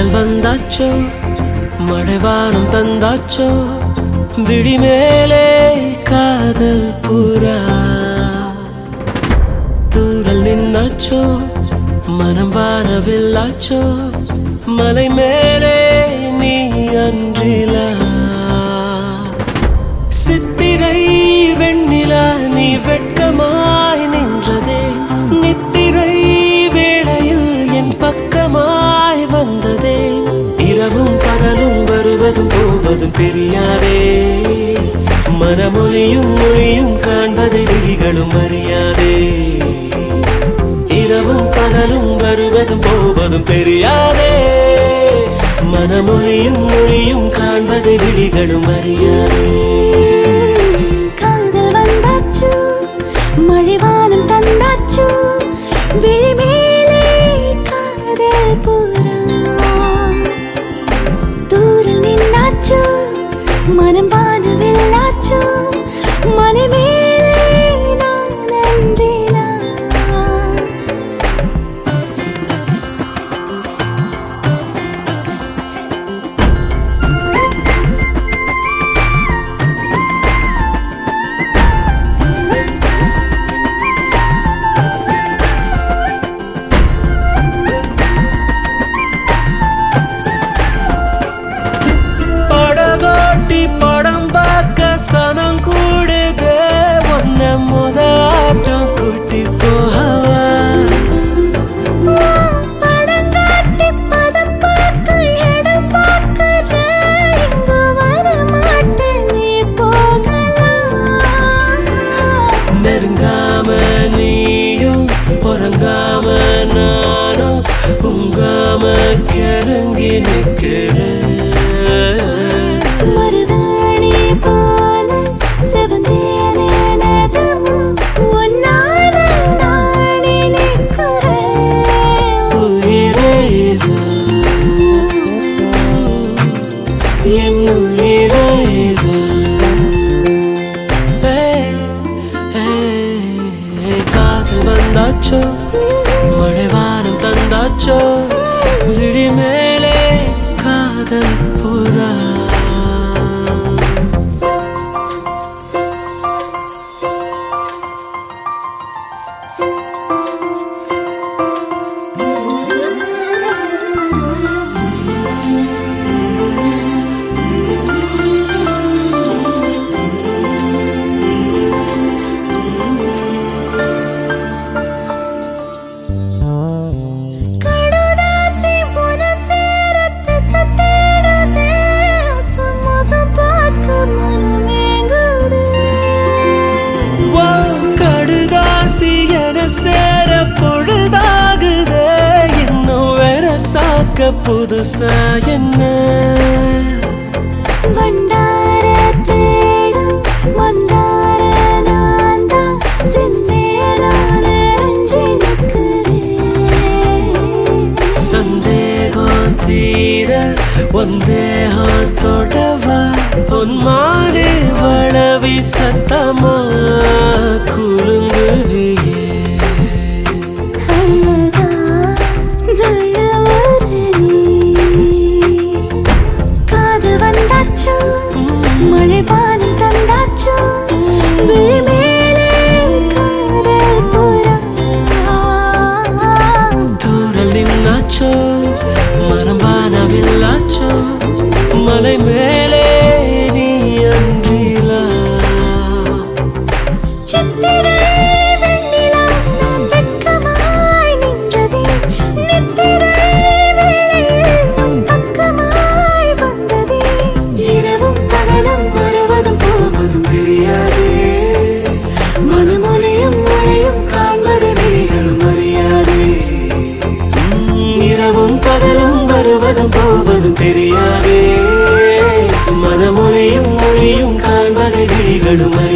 காதல் வந்தாச்சோ மழைவானம் தந்தாச்சோ விழிமேலே காதல் புறா தூரல் நின்னாச்சோ மனம் வானவில்லாச்சோ மலை மேலே நீ அன்றிலா சித்திரை வெண்ணிலா நீ வெட்கமாய் நின்றதே நித்திரை வேளையில் என் பக்கமாய் வந்ததே இரவும் பகலும் வருவதும் போவதும் தெரியாதே மனமொழியும் மொழியும் காண்பதை விழிகளும் அறியாதே இரவும் பகலும் வருவதும் போவதும் தெரியாதே மனமொழியும் மொழியும் காண்பதை விழிகளும் அறியாதே காதல் வந்தாச்சு மழைவானம் தந்தாச்சு விழிமேலே காதல் புறா தூரில் நின்னாச்சு மனம் வானவில்லாச்சு மலை மேலே நான் அன்றிலா படகோட்டி படம் பார்க்க சனம் கூடுதே ஒன்ன முதாட்டம் கூட்டி போகவா படங்காட்டி பதம் பார்க்க இடம் பார்க்கற இங்கு வரமாட்டேன் நீ போகலாம் நெருங்காம நீயும் உறங்காம நானும் உங்காம கிறங்கி நிற்கிறேன் மருதாணி போல செவந்தேனே நதமும் உன்னால நானே நிற்கிறேன் உயிரே வா. என் உயிரே வா. ஏய், ஏய், காதல் வந்தாச்சோ மழைவானம் தந்தாச்சோ விழி மேலே காதல் புறா கடுதாசி உனசேரத்து சத்தேடுதே அசமுகம் பார்க்க மனமேங்குதே வா, கடுதாசி என சேர பொழுதாகுதே இன்னும் வேற சாக்க புதுசா என்ன வண்டார தேடும் மந்தார நான்தான் சிந்தேனான ரஞ்சி நிற்கிறேன் சந்தேகம் தீர ஒந்தேகம் தொடவா பொன்மானே வளவி சத்தமா குலுங்குறியே அழகா நல்லவரு நீ காதல் வந்தாச்சு மழை பானம் தந்தாச்சு விழிமேலே காதல் புறா தூரல் நின்னாச்சோ மரம் வானவில்லாச்சோ மலை மேலே நீ அன்றிலா சித்திரை வெண்ணிலா நான் வெட்கமாய் நின்றதே நித்திரை வேளையில் உன் பக்கமாய் வந்ததே இரவும் பகலும் வருவதும் போவதும் தெரியாதே மனமொழியும் மொழியும் காண்பது விழிகளும் அறியாதே இரவும் பகலும் வருவதும் போவதும் தெரியாதே மனமொழியும் மொழியும் காண்பதை விழிகளும் அறியாதே